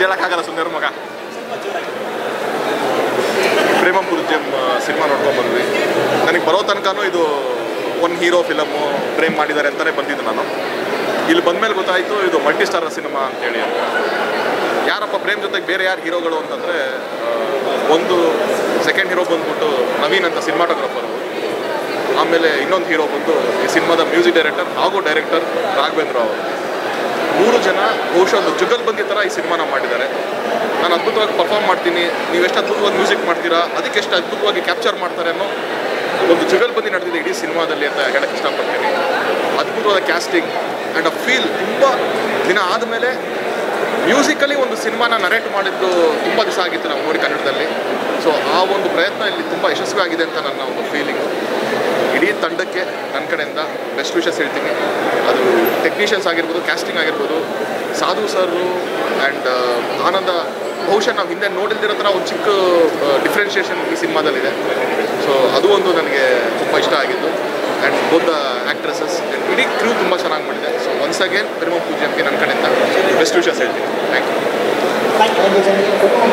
ಹೇಳಕ್ಕಾಗಲ್ಲ ಸುಂದರ ಮಗ ಪ್ರೇಮ ಪೂರ್ಜಮ್ ಸಿನಿಮಾ ನೋಡ್ಕೊಂಡು ಬಂದ್ವಿ ನನಗೆ ಬರೋ ತನಕನೂ ಇದು ಒನ್ ಹೀರೋ ಫಿಲಮು ಪ್ರೇಮ್ ಮಾಡಿದ್ದಾರೆ ಅಂತಲೇ ಬಂದಿದ್ದು ನಾನು ಇಲ್ಲಿ ಬಂದಮೇಲೆ ಗೊತ್ತಾಯಿತು ಇದು ಮಲ್ಟಿ ಸ್ಟಾರ್ ಸಿನಿಮಾ ಅಂತೇಳಿ ಅಂತ ಯಾರಪ್ಪ ಪ್ರೇಮ್ ಜೊತೆಗೆ ಬೇರೆ ಯಾರು ಹೀರೋಗಳು ಅಂತಂದರೆ ಒಂದು ಸೆಕೆಂಡ್ ಹೀರೋ ಬಂದ್ಬಿಟ್ಟು ನವೀನ್ ಅಂತ ಸಿನಿಮಾಟೋಗ್ರಫರು ಆಮೇಲೆ ಇನ್ನೊಂದು ಹೀರೋ ಬಂದು ಈ ಸಿನಿಮಾದ ಮ್ಯೂಸಿಕ್ ಡೈರೆಕ್ಟರ್ ಹಾಗೂ ಡೈರೆಕ್ಟರ್ ರಾಘವೇಂದ್ರ ಅವರು ಮೂರು ಜನ ಬಹುಶಃ ಒಂದು ಜುಗಲ್ಬಂದಿ ಥರ ಈ ಸಿನಿಮಾನ ಮಾಡಿದ್ದಾರೆ ನಾನು ಅದ್ಭುತವಾಗಿ ಪರ್ಫಾರ್ಮ್ ಮಾಡ್ತೀನಿ ನೀವು ಎಷ್ಟು ಅದ್ಭುತವಾಗಿ ಮ್ಯೂಸಿಕ್ ಮಾಡ್ತೀರಾ ಅದಕ್ಕೆ ಎಷ್ಟು ಅದ್ಭುತವಾಗಿ ಕ್ಯಾಪ್ಚರ್ ಮಾಡ್ತಾರೆ ಅನ್ನೋ ಒಂದು ಜುಗಲ್ಬಂದಿ ನಡೆದಿದೆ ಇಡೀ ಸಿನಿಮಾದಲ್ಲಿ ಅಂತ ಹೇಳಕ್ಕೆ ಇಷ್ಟಪಡ್ತೀನಿ ಅದ್ಭುತವಾದ ಕ್ಯಾಸ್ಟಿಂಗ್ ಆ್ಯಂಡ್ ಅ ಫೀಲ್ ತುಂಬ ದಿನ ಆದಮೇಲೆ ಮ್ಯೂಸಿಕಲಿ ಒಂದು ಸಿನಿಮಾನ ನರೇಟ್ ಮಾಡಿದ್ದು ತುಂಬ ದಿವಸ ಆಗಿತ್ತು ನಾವು ನೋಡಿ ಕನ್ನಡದಲ್ಲಿ ಸೊ ಆ ಒಂದು ಪ್ರಯತ್ನ ಇಲ್ಲಿ ತುಂಬ ಯಶಸ್ವಿ ಆಗಿದೆ ಅಂತ ನನ್ನ ಒಂದು ಫೀಲಿಂಗು ಇಡೀ ತಂಡಕ್ಕೆ ನನ್ನ ಕಡೆಯಿಂದ ಬೆಸ್ಟ್ ವಿಷಸ್ ಹೇಳ್ತೀನಿ ಅದು ಟೆಕ್ನಿಷಿಯನ್ಸ್ ಆಗಿರ್ಬೋದು ಕ್ಯಾಸ್ಟಿಂಗ್ ಆಗಿರ್ಬೋದು ಸಾಧು ಸರು ಆ್ಯಂಡ್ ಆನಂದ ಬಹುಶಃ ನಾವು ಹಿಂದೆ ನೋಡಿಲ್ದಿರೋ ಥರ ಒಂದು ಚಿಕ್ಕ ಡಿಫ್ರೆನ್ಷಿಯೇಷನ್ ಈ ಸಿನಿಮಾದಲ್ಲಿದೆ ಸೊ ಅದು ಒಂದು ನನಗೆ ತುಂಬ ಇಷ್ಟ ಆಗಿದ್ದು and both the actresses and ಇಡೀ ಕ್ರೂ ತುಂಬ ಚೆನ್ನಾಗಿ ಮಾಡಿದೆ ಸೊ ಒನ್ಸ್ ಅಗೇನ್ ಪ್ರೇಮ ಪೂಜೆಗೆ ನನ್ನ ಕಡೆಯಿಂದ ಬೆಸ್ಟ್ ವಿಷಸ್ ಹೇಳ್ತೀನಿ ಥ್ಯಾಂಕ್ ಯು ಥ್ಯಾಂಕ್ ಯು